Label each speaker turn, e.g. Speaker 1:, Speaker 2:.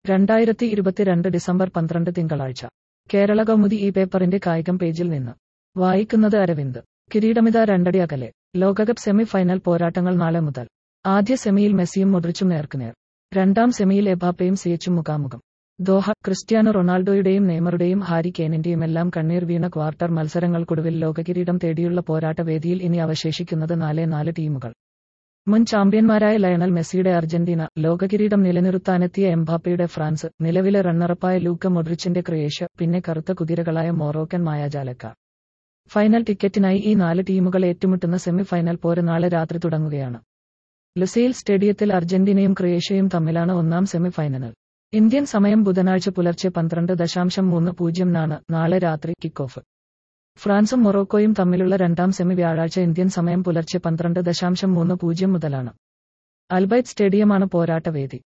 Speaker 1: രണ്ടായിരത്തി ഇരുപത്തിരണ്ട് ഡിസംബർ പന്ത്രണ്ട് തിങ്കളാഴ്ച കേരള കൗമുദി ഈ പേപ്പറിന്റെ കായികം പേജിൽ നിന്ന് വായിക്കുന്നത് അരവിന്ദ് കിരീടമിത രണ്ടടി അകലെ ലോകകപ്പ് സെമി ഫൈനൽ പോരാട്ടങ്ങൾ നാളെ മുതൽ ആദ്യ സെമിയിൽ മെസ്സിയും മുദ്രിച്ചും നേർക്കുനേർ രണ്ടാം സെമിയിൽ എബാപ്പയും സിയച്ചും മുഖാമുഖം ദോഹ ക്രിസ്ത്യാനോ റൊണാൾഡോയുടെയും നെയ്മറുടെയും ഹാരി കെയ്നിന്റെയും എല്ലാം കണ്ണീർ വീണ ക്വാർട്ടർ മത്സരങ്ങൾക്കൊടുവിൽ ലോകകിരീടം തേടിയുള്ള പോരാട്ട വേദിയിൽ ഇനി അവശേഷിക്കുന്നത് നാലേ നാല് ടീമുകൾ മുൻ ചാമ്പ്യന്മാരായ ലയണൽ മെസ്സിയുടെ അർജന്റീന ലോകകിരീടം നിലനിർത്താനെത്തിയ എംബാപ്പയുടെ ഫ്രാൻസ് നിലവിലെ റണ്ണറപ്പായ ലൂക്ക മൊഡ്രിച്ചിന്റെ ക്രൊയേഷ്യ പിന്നെ കറുത്ത കുതിരകളായ മോറോക്കൻ മായാജാലക്കാർ ഫൈനൽ ടിക്കറ്റിനായി ഈ നാല് ടീമുകൾ ഏറ്റുമുട്ടുന്ന സെമി ഫൈനൽ പോര് നാളെ രാത്രി തുടങ്ങുകയാണ് ലുസൈൽ സ്റ്റേഡിയത്തിൽ അർജന്റീനയും ക്രൊയേഷ്യയും തമ്മിലാണ് ഒന്നാം സെമി ഫൈനൽ ഇന്ത്യൻ സമയം ബുധനാഴ്ച പുലർച്ചെ പന്ത്രണ്ട് ദശാംശം മൂന്ന് പൂജ്യംനാണ് നാളെ രാത്രി കിക്ക് ഓഫ് ഫ്രാൻസും മൊറോക്കോയും തമ്മിലുള്ള രണ്ടാം സെമി വ്യാഴാഴ്ച ഇന്ത്യൻ സമയം പുലർച്ചെ പന്ത്രണ്ട് ദശാംശം മൂന്ന് പൂജ്യം മുതലാണ് അൽബൈറ്റ് സ്റ്റേഡിയമാണ് പോരാട്ടവേദി